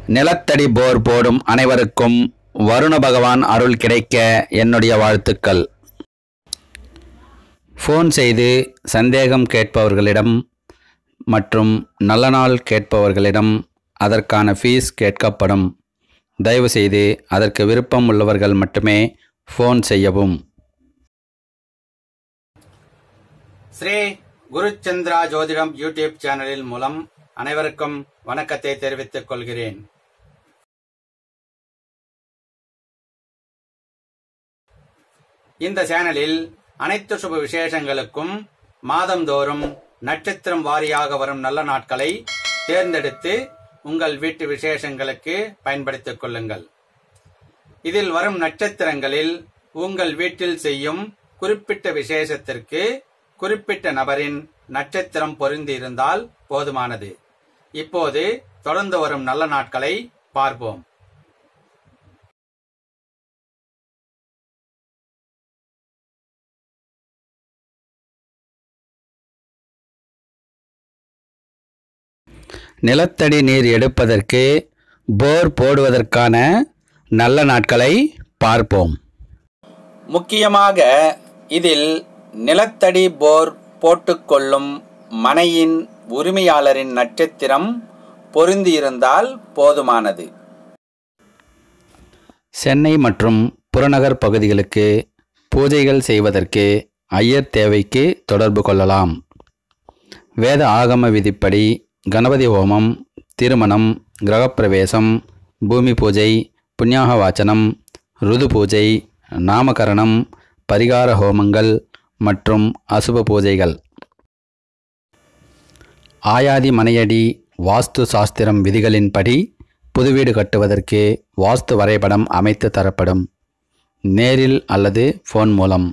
நிலத்தடி போர் போடும் அனைவருக்கும் வருண பகவான் அருள் கிடைக்க என்னுடைய வாழ்த்துக்கள் ஃபோன் செய்து சந்தேகம் கேட்பவர்களிடம் மற்றும் நல்ல நாள் கேட்பவர்களிடம் அதற்கான ஃபீஸ் கேட்கப்படும் தயவுசெய்து அதற்கு விருப்பம் உள்ளவர்கள் மட்டுமே ஃபோன் செய்யவும் ஸ்ரீ குருச்சந்திரா ஜோதிடம் யூடியூப் சேனலில் மூலம் அனைவருக்கும் வணக்கத்தை தெரிவித்துக் கொள்கிறேன் இந்த சேனலில் அனைத்து சுப விசேஷங்களுக்கும் மாதந்தோறும் நட்சத்திரம் வாரியாக வரும் நல்ல நாட்களை தேர்ந்தெடுத்து உங்கள் வீட்டு விசேஷங்களுக்கு பயன்படுத்திக் கொள்ளுங்கள் இதில் வரும் நட்சத்திரங்களில் உங்கள் வீட்டில் செய்யும் குறிப்பிட்ட விசேஷத்திற்கு குறிப்பிட்ட நபரின் நட்சத்திரம் பொருந்தி இருந்தால் போதுமானது இப்போது தொடர்ந்து வரும் நல்ல நாட்களை பார்ப்போம் நிலத்தடி நீர் எடுப்பதற்கு போர் போடுவதற்கான நல்ல நாட்களை பார்ப்போம் முக்கியமாக இதில் நிலத்தடி போர் போட்டுக்கொள்ளும் மனையின் உரிமையாளரின் நட்சத்திரம் பொருந்தியிருந்தால் போதுமானது சென்னை மற்றும் புறநகர் பகுதிகளுக்கு பூஜைகள் செய்வதற்கு ஐயர் தேவைக்கு தொடர்பு கொள்ளலாம் வேத ஆகம விதிப்படி கணபதி ஹோமம் திருமணம் கிரகப்பிரவேசம் பூமி பூஜை புண்ணியாக வாச்சனம் ருது பூஜை நாமகரணம் பரிகார ஹோமங்கள் மற்றும் அசுப பூஜைகள் ஆயாதி மனையடி வாஸ்து சாஸ்திரம் விதிகளின்படி புது வீடு கட்டுவதற்கு வாஸ்து வரைபடம் அமைத்து தரப்படும் நேரில் அல்லது ஃபோன் மூலம்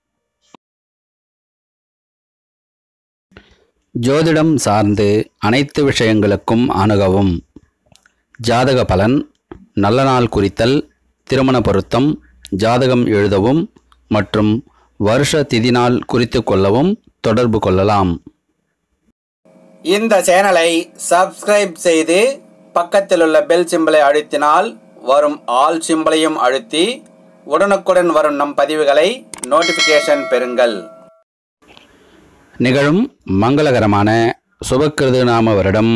ஜோதிடம் சார்ந்து அனைத்து விஷயங்களுக்கும் அணுகவும் ஜாதக பலன் நல்ல நாள் குறித்தல் திருமண பொருத்தம் ஜாதகம் எழுதவும் மற்றும் வருஷ திதி நாள் குறித்து கொள்ளவும் தொடர்பு கொள்ளலாம் இந்த சேனலை சப்ஸ்கிரைப் செய்து பக்கத்தில் உள்ள பெல் சிம்பலை அழுத்தினால் வரும் ஆல் சிம்பலையும் அழுத்தி உடனுக்குடன் வரும் நம் பதிவுகளை நோட்டிஃபிகேஷன் பெறுங்கள் நிகழும் மங்களகரமான சுபக்கிருது நாம வருடம்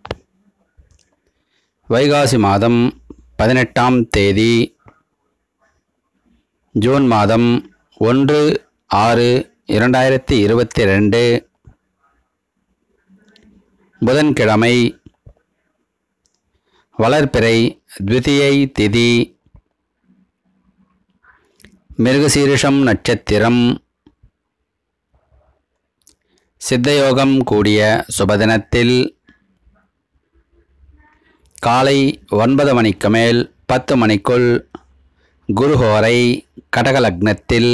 வைகாசி மாதம் பதினெட்டாம் தேதி ஜூன் மாதம் ஒன்று ஆறு இரண்டாயிரத்தி இருபத்தி ரெண்டு புதன்கிழமை வளர்பிறை த்விதியை திதி மிருகசீரிஷம் நட்சத்திரம் சித்தயோகம் கூடிய சுபதினத்தில் காலை ஒன்பது மணிக்கு மேல் பத்து மணிக்குள் குருஹோரை கடகலக்னத்தில்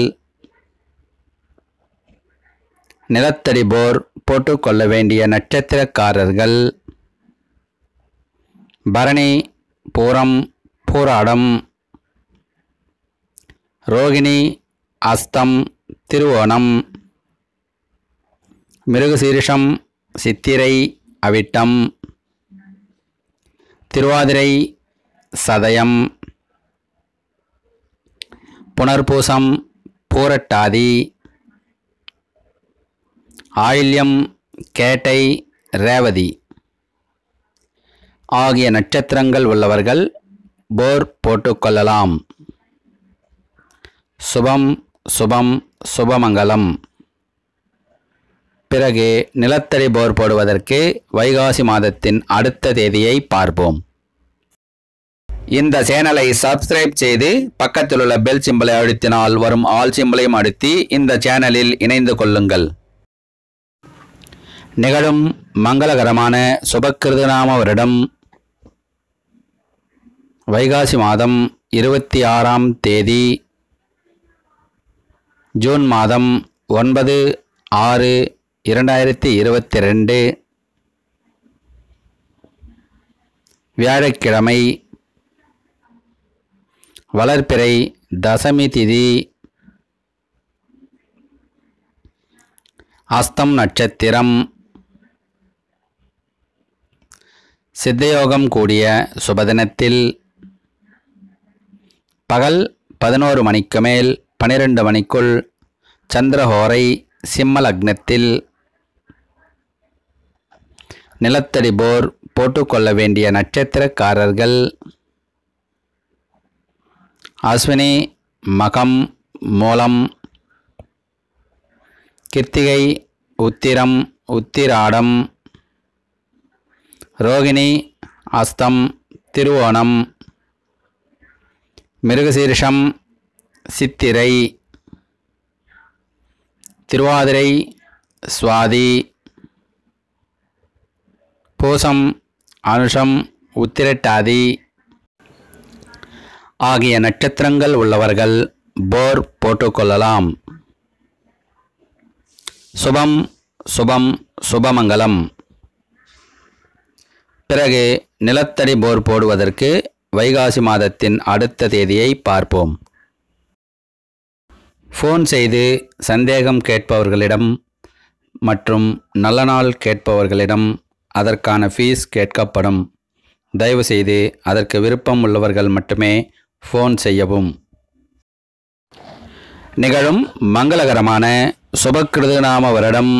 நிலத்தடி போர் போட்டுக்கொள்ள வேண்டிய நட்சத்திரக்காரர்கள் பரணி பூரம் பூராடம் ரோகிணி அஸ்தம் திருவோணம் மிருகசீரிஷம் சித்திரை அவிட்டம் திருவாதிரை சதயம் புனர்பூசம் பூரட்டாதி ஆயில்யம் கேட்டை ரேவதி ஆகிய நட்சத்திரங்கள் உள்ளவர்கள் போர் போட்டுக்கொள்ளலாம் சுபம் சுபம் சுபமங்கலம் பிறகு நிலத்தடி போர் போடுவதற்கு வைகாசி மாதத்தின் அடுத்த தேதியை பார்ப்போம் இந்த சேனலை சப்ஸ்கிரைப் செய்து பக்கத்தில் உள்ள பெல் சிம்பலை அழுத்தினால் வரும் ஆல் சிம்பலையும் அழுத்தி இந்த சேனலில் இணைந்து கொள்ளுங்கள் நிகழும் மங்களகரமான சுபக்கிருதநாம வருடம் வைகாசி மாதம் இருபத்தி ஆறாம் தேதி ஜூன் மாதம் ஒன்பது ஆறு இரண்டாயிரத்தி இருபத்தி ரெண்டு வியாழக்கிழமை வளர்பிறை தசமி திதி அஸ்தம் நட்சத்திரம் சித்தயோகம் கூடிய சுபதினத்தில் பகல் பதினோரு மணிக்கு மேல் பனிரெண்டு மணிக்குள் சந்திரஹோரை சிம்ம லக்னத்தில் நிலத்தடி போர் போட்டுக்கொள்ள வேண்டிய நட்சத்திரக்காரர்கள் அஸ்வினி மகம் மூலம் கிருத்திகை உத்திரம் உத்திராடம் ரோகிணி அஸ்தம் திருவோணம் மிருகசீரிஷம் சித்திரை திருவாதிரை சுவாதி பூசம் அனுஷம் உத்திரட்டாதி ஆகிய நட்சத்திரங்கள் உள்ளவர்கள் போர் போட்டுக்கொள்ளலாம் சுபம் சுபம் சுபமங்கலம் பிறகு நிலத்தடி போர் போடுவதற்கு வைகாசி மாதத்தின் அடுத்த தேதியை பார்ப்போம் ஃபோன் செய்து சந்தேகம் கேட்பவர்களிடம் மற்றும் நல்ல நாள் கேட்பவர்களிடம் அதற்கான ஃபீஸ் கேட்கப்படும் தயவுசெய்து அதற்கு விருப்பம் உள்ளவர்கள் மட்டுமே ஃபோன் செய்யவும் நிகழும் மங்களகரமான சுபக்கிருதுநாம வருடம்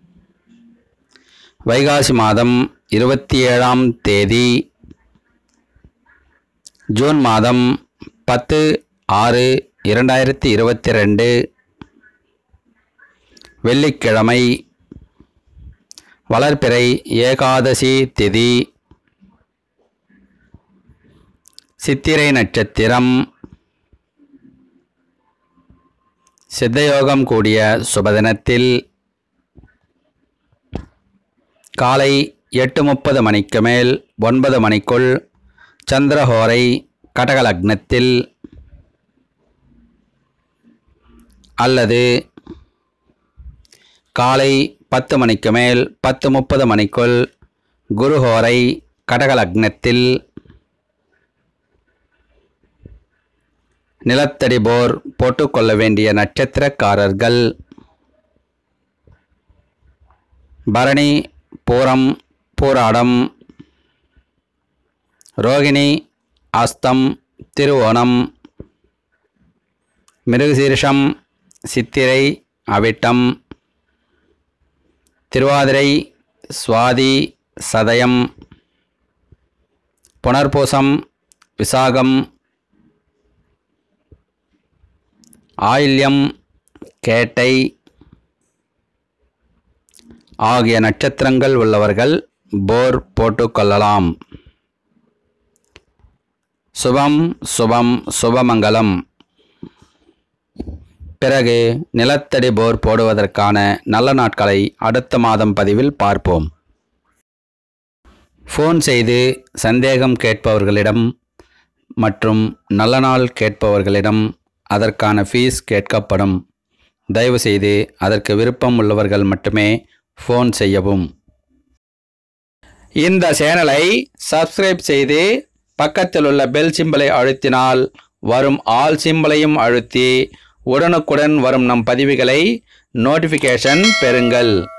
வைகாசி மாதம் இருபத்தி ஏழாம் தேதி ஜூன் மாதம் பத்து ஆறு இரண்டாயிரத்தி இருபத்தி ரெண்டு வெள்ளிக்கிழமை வளர்பிறை ஏகாதசி திதி சித்திரை நட்சத்திரம் சித்தயோகம் கூடிய சுபதினத்தில் காலை எட்டு முப்பது மணிக்கு மேல் ஒன்பது மணிக்குள் சந்திரஹோரை கடகலக்னத்தில் அல்லது காலை பத்து மணிக்கு மேல் பத்து முப்பது மணிக்குள் குருஹோரை கடகலக்னத்தில் நிலத்தடி போர் போட்டுக்கொள்ள வேண்டிய நட்சத்திரக்காரர்கள் பரணி பூரம் பூராடம் ரோகிணி அஸ்தம் திருவோணம் மிருகசீரிஷம் சித்திரை அவிட்டம் திருவாதிரை சுவாதி சதயம் புனர்பூசம் விசாகம் ஆயில்யம் கேட்டை ஆகிய நட்சத்திரங்கள் உள்ளவர்கள் போர் போட்டுக்கொள்ளலாம் சுபம் சுபம் சுபமங்கலம் பிறகு நிலத்தடி போர் போடுவதற்கான நல்ல நாட்களை அடுத்த மாதம் பதிவில் பார்ப்போம் ஃபோன் செய்து சந்தேகம் கேட்பவர்களிடம் மற்றும் நல்ல நாள் கேட்பவர்களிடம் அதற்கான ஃபீஸ் கேட்கப்படும் தயவுசெய்து அதற்கு விருப்பம் உள்ளவர்கள் மட்டுமே ஃபோன் செய்யவும் இந்த சேனலை சப்ஸ்கிரைப் செய்து பக்கத்தில் உள்ள பெல் சிம்பலை அழுத்தினால் வரும் ஆல் சிம்பலையும் அழுத்தி உடனுக்குடன் வரும் நம் பதிவுகளை நோட்டிஃபிகேஷன் பெறுங்கள்